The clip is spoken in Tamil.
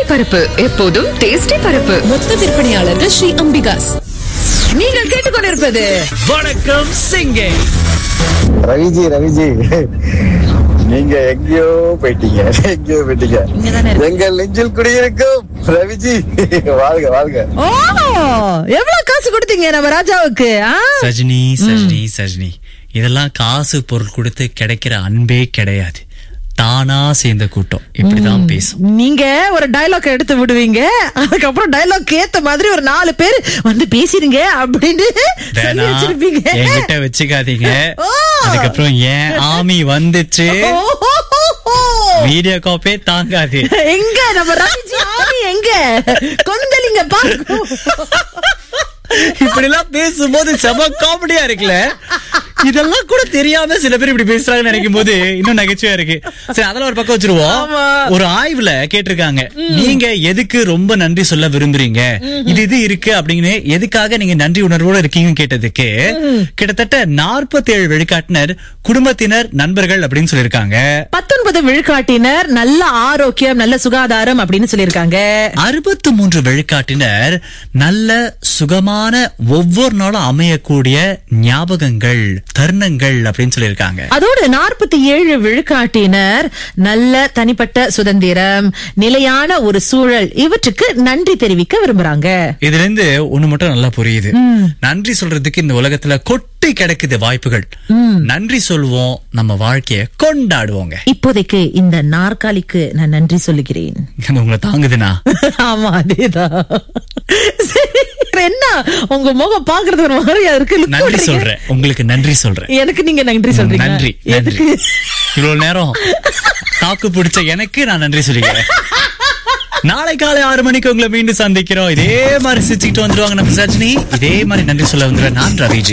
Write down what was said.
பருப்பு எப்போதும் டேஸ்டி பருப்பு மொத்த விற்பனையாளர்கள் ஸ்ரீ அம்பிகாஸ் நீங்கள் கேட்டுக்கொண்டிருப்பது வணக்கம் சிங்கே ரவிஜி ரவிஜி நீங்க எங்கேயோ போயிட்டீங்க எங்கேயோ போயிட்டீங்க எங்கள் நெஞ்சில் குடியிருக்கும் ரவிஜி வாழ்க வாழ்க ஓ எவ்வளவு காசு கொடுத்தீங்க நம்ம ராஜாவுக்கு ஆ? சஜினி சஜினி சஜினி இதெல்லாம் காசு பொருள் கொடுத்து கிடைக்கிற அன்பே கிடையாது தானா சேர்ந்த கூட்டம் இப்படிதான் பேசும் நீங்க ஒரு டயலாக் எடுத்து விடுவீங்க அதுக்கப்புறம் டயலாக் ஏத்த மாதிரி ஒரு நாலு பேர் வந்து பேசிடுங்க அப்படின்னு சொல்லி வேணா வச்சிருப்பீங்க என்கிட்ட வச்சுக்காதீங்க ஓ. அதுக்கப்புறம் ஏன் ஆமி வந்துச்சு ஓஹோஹோஹோ. வீடியோ காப்பே தாங்காது எங்க நம்ம ராஜி ஆமி எங்க கொந்தளிங்க பாருங்க இப்படி எல்லாம் பேசும்போது செம காமெடியா இருக்குல்ல இதெல்லாம் கூட தெரியாம சில பேர் இப்படி பேசுறாங்கன்னு நினைக்கும் போது இன்னும் நகைச்சுவையா இருக்கு சரி அதெல்லாம் ஒரு பக்கம் வச்சிருவோம் ஆமா. ஒரு ஆய்வுல கேட்டிருக்காங்க நீங்க எதுக்கு ரொம்ப நன்றி சொல்ல விரும்புறீங்க இது இது இருக்கு அப்படின்னு எதுக்காக நீங்க நன்றி உணர்வோட இருக்கீங்கன்னு கேட்டதுக்கு கிட்டத்தட்ட 47 ஏழு வெளிக்காட்டினர் குடும்பத்தினர் நண்பர்கள் அப்படின்னு சொல்லியிருக்காங்க பத்தொன்பது விழுக்காட்டினர் நல்ல ஆரோக்கியம் நல்ல சுகாதாரம் அப்படின்னு சொல்லியிருக்காங்க அறுபத்து மூன்று விழுக்காட்டினர் நல்ல சுகமான ஒவ்வொரு நாளும் அமையக்கூடிய ஞாபகங்கள் தருணங்கள் அப்படின்னு சொல்லியிருக்காங்க அதோடு நாற்பத்தி ஏழு விழுக்காட்டினர் நல்ல தனிப்பட்ட சுதந்திரம் நிலையான ஒரு சூழல் இவற்றுக்கு நன்றி தெரிவிக்க விரும்புறாங்க இதுல இருந்து ஒண்ணு மட்டும் நல்லா புரியுது நன்றி சொல்றதுக்கு இந்த உலகத்துல கொட்டி கிடக்குது வாய்ப்புகள் நன்றி சொல்வோம் நம்ம வாழ்க்கைய கொண்டாடுவோங்க இப்போதைக்கு இந்த நாற்காலிக்கு நான் நன்றி சொல்லுகிறேன் அது உங்களை தாங்குதுனா ஆமா அதேதான் சரி, என்ன உங்க முகம் பாக்குறது ஒரு மாதிரியா இருக்கு look நன்றி விடுறீங்க. சொல்றேன் உங்களுக்கு நன்றி சொல்றேன் எனக்கு நீங்க நன்றி சொல்றீங்க நன்றி நன்றி எதுக்கு இவ்வளவு நேரம் தாக்கு பிடிச்ச எனக்கு நான் நன்றி சொல்லிக்கிறேன் நாளை காலை ஆறு மணிக்கு உங்களை மீண்டும் சந்திக்கிறோம் இதே மாதிரி சிரிச்சுக்கிட்டு வந்துருவாங்க நம்ம சஜினி இதே மாதிரி நன்றி சொல்ல வந்துடுவேன் நான் ரவிஜி